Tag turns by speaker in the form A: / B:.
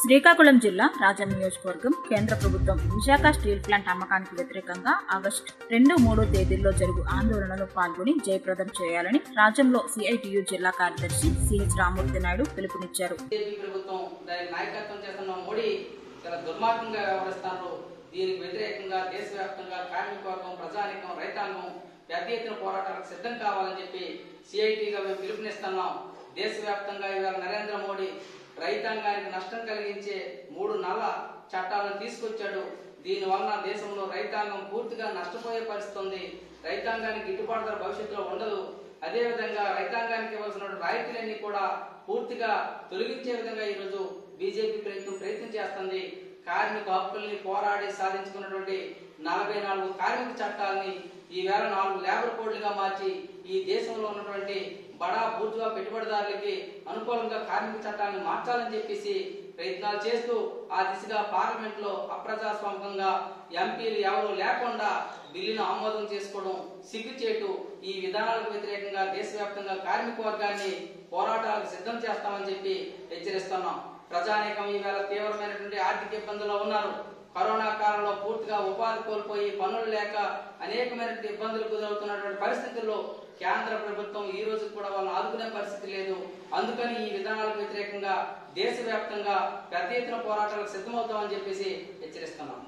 A: శ్రీకాకుళం జిల్లా రాజం నియోజకవర్గం కేంద్ర ప్రభుత్వం విశాఖ స్టీల్ ప్లాంట్ అమ్మకానికి వ్యతిరేకంగా ఆగస్టు రెండు మూడు తేదీల్లో జరుగు ఆందోళనలో పాల్గొని జయప్రదం చేయాలని రాజ్యంలో సిఐటియు జిల్లా కార్యదర్శి సిహెచ్ రామూర్తి నాయుడు పిలుపునిచ్చారు
B: బీజేపీ ప్రభుత్వం దానికి నాయకత్వం చేస్తున్న మోడీ చాలా దుర్మార్గంగా వ్యవహరిస్తున్నారు దీనికి వ్యతిరేకంగా దేశవ్యాప్తంగా కార్మిక వర్గం ప్రజానికం రైతాంగం పెద్ద ఎత్తున పోరాటాలకు సిద్ధం కావాలని చెప్పి సిఐటిగా మేము పిలుపునిస్తున్నాం దేశవ్యాప్తంగా ఇవాళ నరేంద్ర మోడీ రైతాంగానికి నష్టం కలిగించే మూడు నల్ల చట్టాలను తీసుకొచ్చాడు దీని వలన దేశంలో రైతాంగం పూర్తిగా నష్టపోయే పరిస్థితి ఉంది రైతాంగానికి గిట్టుబాటు ధర భవిష్యత్తులో ఉండదు అదేవిధంగా రైతాంగానికి ఇవ్వాల్సిన రాయితీలన్నీ కూడా పూర్తిగా తొలగించే విధంగా ఈరోజు బీజేపీ ప్రయత్నం ప్రయత్నం చేస్తుంది కార్మిక హక్కుల్ని పోరాడి సాధించుకున్నటువంటి నలభై నాలుగు కార్మిక చట్టాలని ఈవేళ నాలుగు లేబర్ కోడ్లుగా మార్చి ఈ దేశంలో ఉన్నటువంటి బడా బూర్జువా పెట్టుబడిదారులకి అనుకూలంగా కార్మిక చట్టాన్ని మార్చాలని చెప్పేసి ప్రయత్నాలు చేస్తూ ఆ దిశగా పార్లమెంట్ లో అప్రజాస్వామికంగా ఎంపీలు ఎవరు లేకుండా బిల్లును ఆమోదం చేసుకోవడం సిగ్గుచేటు ఈ విధానాలకు వ్యతిరేకంగా దేశవ్యాప్తంగా కార్మిక వర్గాన్ని పోరాటాలకు సిద్ధం చేస్తామని చెప్పి హెచ్చరిస్తున్నాం ప్రజానీకం ఈవేళ తీవ్రమైనటువంటి ఆర్థిక ఇబ్బందుల్లో ఉన్నారు కరోనా కాలంలో పూర్తిగా ఉపాధి కోల్పోయి పనులు లేక అనేకమైనటువంటి ఇబ్బందులు గురవుతున్నటువంటి పరిస్థితుల్లో కేంద్ర ప్రభుత్వం ఈ రోజు కూడా వాళ్ళని ఆదుకునే పరిస్థితి లేదు అందుకని ఈ విధానాలకు వ్యతిరేకంగా దేశవ్యాప్తంగా పెద్ద ఎత్తున పోరాటాలకు సిద్ధమవుతామని చెప్పేసి హెచ్చరిస్తున్నాం